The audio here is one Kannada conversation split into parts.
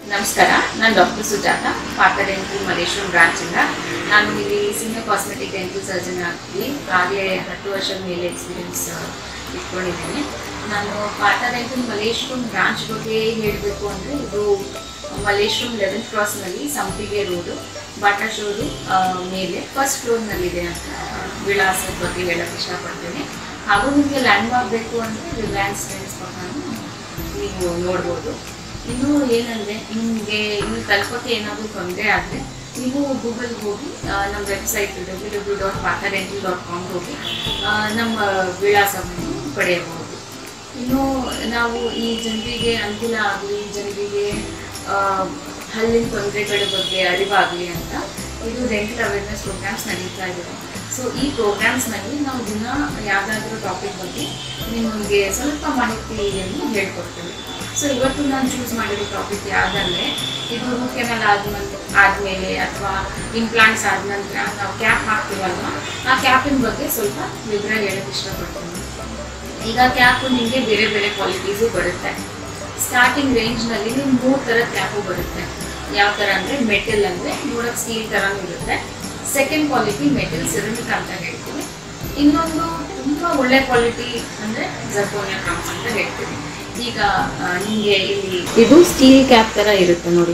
ನಮಸ್ಕಾರ ನಾನು ಡಾಕ್ಟರ್ ಸುಜಾತ ಪಾತ ಡೆಂಟಲ್ ಮಲೇಶ್ವರಂ ಬ್ರಾಂಚಿಂದ ನಾನು ಇಲ್ಲಿ ಸೀನಿಯರ್ ಕಾಸ್ಮೆಟಿಕ್ ಡೆಂಟಲ್ ಸರ್ಜನ್ ಆಗಿ ಆಗಲೇ ಹತ್ತು ವರ್ಷದ ಮೇಲೆ ಎಕ್ಸ್ಪೀರಿಯನ್ಸ್ ಇಟ್ಕೊಂಡಿದ್ದೀನಿ ನಾನು ಪಾತ ಡೆಂಟಲ್ ಮಲೇಶ್ವರಂ ಬ್ರಾಂಚ್ ಬಗ್ಗೆ ಹೇಳಬೇಕು ಅಂದರೆ ಇದು ಮಲೇಶ್ವರಂ ಲೆವೆಂತ್ ಕ್ರಾಸ್ನಲ್ಲಿ ಸಂಪಿಗೆ ರೋಡು ಬಾಟಾ ಶೋರು ಮೇಲೆ ಫಸ್ಟ್ ಫ್ಲೋರ್ನಲ್ಲಿದೆ ಅಂತ ವಿಳಾಸದ ಬಗ್ಗೆ ಹೇಳಕ್ಕೆ ಇಷ್ಟಪಡ್ತೀನಿ ಹಾಗೂ ನಿಮಗೆ ಲ್ಯಾಂಡ್ ಮಾರ್ಕ್ ಬೇಕು ಅಂದರೆ ರಿಲಯನ್ಸ್ ಟ್ರೆಂಡ್ಸ್ ಪಕ್ಕನೂ ನೀವು ನೋಡ್ಬೋದು ಇನ್ನು ಏನಂದರೆ ನಿಮಗೆ ಇಲ್ಲಿ ತಲುಪೋಕ್ಕೆ ಏನಾದರೂ ತೊಂದರೆ ಆದರೆ ನೀವು ಗೂಗಲ್ಗೆ ಹೋಗಿ ಆ, ನಮ್ಮ website W W dot Patha dental dot ಕಾಮ್ಗೆ ಹೋಗಿ ಆ, ನಮ್ಮ ವಿಳಾಸವನ್ನು ಪಡೆಯಬಹುದು ಇನ್ನು ನಾವು ಈ ಜನರಿಗೆ ಅನುಕೂಲ ಆಗಲಿ ಜನರಿಗೆ ಆ, ಹಲ್ಲಿನ ತೊಂದರೆಗಳ ಬಗ್ಗೆ ಅರಿವಾಗಲಿ ಅಂತ ಇದು ಡೆಂಟಲ್ ಅವೇರ್ನೆಸ್ ಪ್ರೋಗ್ರಾಮ್ಸ್ ನಡೀತಾ ಇದೆ ಸೊ ಈ ಪ್ರೋಗ್ರಾಮ್ಸ್ನಲ್ಲಿ ನಾವು ದಿನ ಯಾವುದಾದ್ರೂ ಟಾಪಿಕ್ ಬಗ್ಗೆ ನಿಮಗೆ ಸ್ವಲ್ಪ ಮಾಹಿತಿಯನ್ನು ಹೇಳ್ಕೊಡ್ತೇವೆ ಸೊ ಇವತ್ತು ನಾನು ಚೂಸ್ ಮಾಡಿರೋ ಟಾಪಿಕ್ ಯಾವುದಂದರೆ ಇದು ರೂಟ್ ಕೆನಲ್ ಆದ್ಮೇಲೆ ಆದಮೇಲೆ ಅಥವಾ ಇಂಪ್ಲಾಂಟ್ಸ್ ಆದ ನಂತರ ನಾವು ಕ್ಯಾಪ್ ಹಾಕ್ತೀವಲ್ವ ಆ ಕ್ಯಾಪಿನ ಬಗ್ಗೆ ಸ್ವಲ್ಪ ವಿವರ ಹೇಳೋಕ್ಕೆ ಇಷ್ಟಪಡ್ತೀನಿ ಈಗ ಕ್ಯಾಪು ನಿಮಗೆ ಬೇರೆ ಬೇರೆ ಕ್ವಾಲಿಟೀಸು ಬರುತ್ತೆ ಸ್ಟಾರ್ಟಿಂಗ್ ರೇಂಜ್ನಲ್ಲಿ ನಿಮ್ಗೆ ಮೂರು ಥರದ ಕ್ಯಾಪು ಬರುತ್ತೆ ಯಾವ ಥರ ಅಂದರೆ ಮೆಟಲ್ ಅಂದರೆ ನೋಡೋಕೆ ಸ್ಟೀಲ್ ಥರನೂ ಇರುತ್ತೆ ಸೆಕೆಂಡ್ ಕ್ವಾಲಿಟಿ ಮೆಟಲ್ ಸಿರಮಿಕ್ ಅಂತ ಹೇಳ್ತೀವಿ ಇನ್ನೊಂದು ತುಂಬ ಒಳ್ಳೆ ಕ್ವಾಲಿಟಿ ಅಂದರೆ ಜರ್ಕೋನಿಯಾ ಕ್ರಾಮ್ಸ್ ಅಂತ ಹೇಳ್ತೀವಿ ಈಗ ನಿಮಗೆ ಇಲ್ಲಿ ಇದು ಸ್ಟೀಲ್ ಕ್ಯಾಪ್ ಥರ ಇರುತ್ತೆ ನೋಡಿ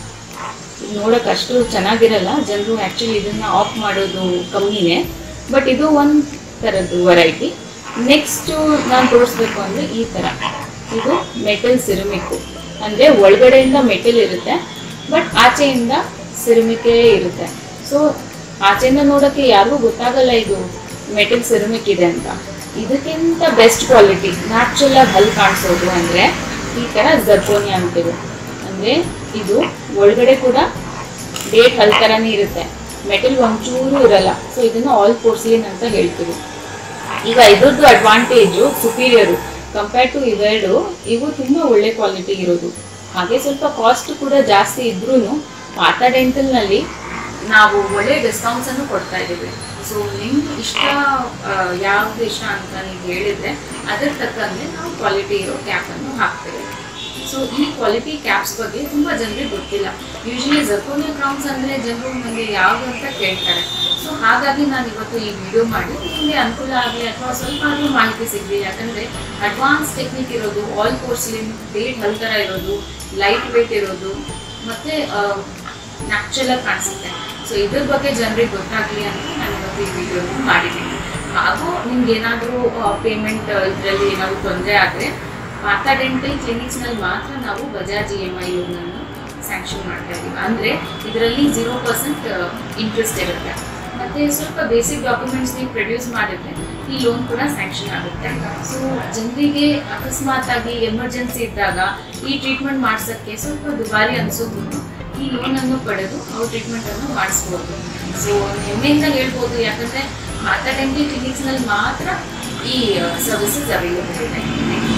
ಇದು ನೋಡೋಕೆ ಅಷ್ಟು ಚೆನ್ನಾಗಿರಲ್ಲ ಜನರು ಆ್ಯಕ್ಚುಲಿ ಇದನ್ನು ಆಫ್ ಮಾಡೋದು ಕಮ್ಮಿನೇ ಬಟ್ ಇದು ಒಂದು ಥರದ್ದು ವೆರೈಟಿ ನೆಕ್ಸ್ಟು ನಾನು ತೋರಿಸ್ಬೇಕು ಅಂದರೆ ಈ ಥರ ಇದು ಮೆಟಲ್ ಸಿರಮಿಕ್ಕು ಅಂದರೆ ಒಳಗಡೆಯಿಂದ ಮೆಟಲ್ ಇರುತ್ತೆ ಬಟ್ ಆಚೆಯಿಂದ ಸಿರಮಿಕೇ ಇರುತ್ತೆ ಸೊ ಆಚೆಯಿಂದ ನೋಡೋಕ್ಕೆ ಯಾರಿಗೂ ಗೊತ್ತಾಗಲ್ಲ ಇದು ಮೆಟಲ್ ಸಿರಮಿಕ್ ಇದೆ ಅಂತ ಇದಕ್ಕಿಂತ ಬೆಸ್ಟ್ ಕ್ವಾಲಿಟಿ ನ್ಯಾಚುರಲ್ ಆಗಿ ಹಲ್ ಕಾಣಿಸೋದು ಅಂದರೆ ಈ ಥರ ಜರ್ಕೋನಿಯಾ ಅಂತೀವಿ ಅಂದರೆ ಇದು ಒಳಗಡೆ ಕೂಡ ಡೇಟ್ ಹಲ್ ಥರನೇ ಇರುತ್ತೆ ಮೆಟಲ್ ಒಂಚೂರು ಇರಲ್ಲ ಸೊ ಇದನ್ನು ಆಲ್ ಪೋರ್ಸ್ಲಿನ್ ಅಂತ ಹೇಳ್ತೀವಿ ಈಗ ಇದ್ರದ್ದು ಅಡ್ವಾಂಟೇಜು ಸುಪೀರಿಯರು ಕಂಪೇರ್ ಟು ಇವೆರಡು ಇವು ತುಂಬ ಒಳ್ಳೆ ಕ್ವಾಲಿಟಿ ಇರೋದು ಹಾಗೆ ಸ್ವಲ್ಪ ಕಾಸ್ಟ್ ಕೂಡ ಜಾಸ್ತಿ ಇದ್ರೂ ಪಾತ ಡೆಂಟಲ್ನಲ್ಲಿ ನಾವು ಒಳ್ಳೆ ಡಿಸ್ಕೌಂಟ್ಸ್ ಅನ್ನು ಕೊಡ್ತಾ ಇದ್ದೀವಿ ಸೊ ನಿಮ್ಗೆ ಇಷ್ಟ ಯಾವ್ದು ಇಷ್ಟ ಅಂತ ನೀವು ಹೇಳಿದ್ರೆ ಅದ್ರ ತಕ್ಕಂಗೆ ನಾವು ಕ್ವಾಲಿಟಿ ಇರೋ ಕ್ಯಾಪನ್ನು ಹಾಕ್ತೇವೆ ಸೊ ಈ ಕ್ವಾಲಿಟಿ ಕ್ಯಾಪ್ಸ್ ಬಗ್ಗೆ ತುಂಬ ಜನರಿಗೆ ಗೊತ್ತಿಲ್ಲ ಯೂಶಲಿ ಜರ್ಕೋನಿಯಾ ಕ್ರೌನ್ಸ್ ಅಂದರೆ ಜನರು ನನಗೆ ಯಾವುದು ಅಂತ ಕೇಳ್ತಾರೆ ಸೊ ಹಾಗಾಗಿ ನಾನು ಇವತ್ತು ಈ ವಿಡಿಯೋ ಮಾಡಿ ನಿಮಗೆ ಅನುಕೂಲ ಆಗಲಿ ಅಥವಾ ಸ್ವಲ್ಪ ಆದರೂ ಮಾಹಿತಿ ಸಿಗಲಿ ಯಾಕಂದರೆ ಅಡ್ವಾನ್ಸ್ ಟೆಕ್ನಿಕ್ ಇರೋದು ಆಲ್ ಪೋರ್ಸ್ಲಿನ್ ಡೇಟ್ ಹಲ್ ಥರ ಇರೋದು ಲೈಟ್ ವೇಟ್ ಇರೋದು ಮತ್ತು ನ್ಯಾಚುರಲ್ ಕಾಣಿಸುತ್ತೆ ಸೊ ಇದ್ರ ಬಗ್ಗೆ ಜನರಿಗೆ ಗೊತ್ತಾಗಲಿ ಅಂತ ನಾನು ಇವತ್ತು ಈ ವಿಡಿಯೋನ ಮಾಡಿದ್ದೀನಿ ಹಾಗೂ ನಿಮ್ಗೆ ಏನಾದರೂ ಪೇಮೆಂಟ್ ಇದರಲ್ಲಿ ಏನಾದರೂ ತೊಂದರೆ ಆದರೆ ಮಾತಾ ಡೆಂಟಲ್ ಕ್ಲಿನಿಕ್ಸ್ನಲ್ಲಿ ಮಾತ್ರ ನಾವು ಬಜಾಜ್ ಇ ಎಮ್ ಐ ಲೋನನ್ನು ಸ್ಯಾಂಕ್ಷನ್ ಮಾಡ್ತಾ ಇದ್ದೀವಿ ಅಂದರೆ ಇದರಲ್ಲಿ ಜೀರೋ ಪರ್ಸೆಂಟ್ ಇಂಟ್ರೆಸ್ಟ್ ಇರುತ್ತೆ ಮತ್ತು ಸ್ವಲ್ಪ ಬೇಸಿಕ್ ಡಾಕ್ಯುಮೆಂಟ್ಸ್ ನೀವು ಪ್ರೊಡ್ಯೂಸ್ ಮಾಡಿದ್ರೆ ಈ ಲೋನ್ ಕೂಡ ಸ್ಯಾಂಕ್ಷನ್ ಆಗುತ್ತೆ ಸೊ ಜನರಿಗೆ ಅಕಸ್ಮಾತ್ ಆಗಿ ಎಮರ್ಜೆನ್ಸಿ ಇದ್ದಾಗ ಈ ಟ್ರೀಟ್ಮೆಂಟ್ ಮಾಡ್ಸೋಕ್ಕೆ ಸ್ವಲ್ಪ ದುಬಾರಿ ಅನಿಸೋದು ಈ ಲೋನನ್ನು ಪಡೆದು ಅವ್ರು ಟ್ರೀಟ್ಮೆಂಟನ್ನು ಮಾಡಿಸ್ಬೋದು ಸೊ ಹೆಮ್ಮೆಯಿಂದ ಹೇಳ್ಬೋದು ಯಾಕಂದರೆ ಮಾತಾ ಡೆಂಟಲ್ ಕ್ಲಿನಿಕ್ಸ್ನಲ್ಲಿ ಮಾತ್ರ ಈ ಸರ್ವಿಸಸ್ ಅವೈಲೇಬಲ್ ಇದೆ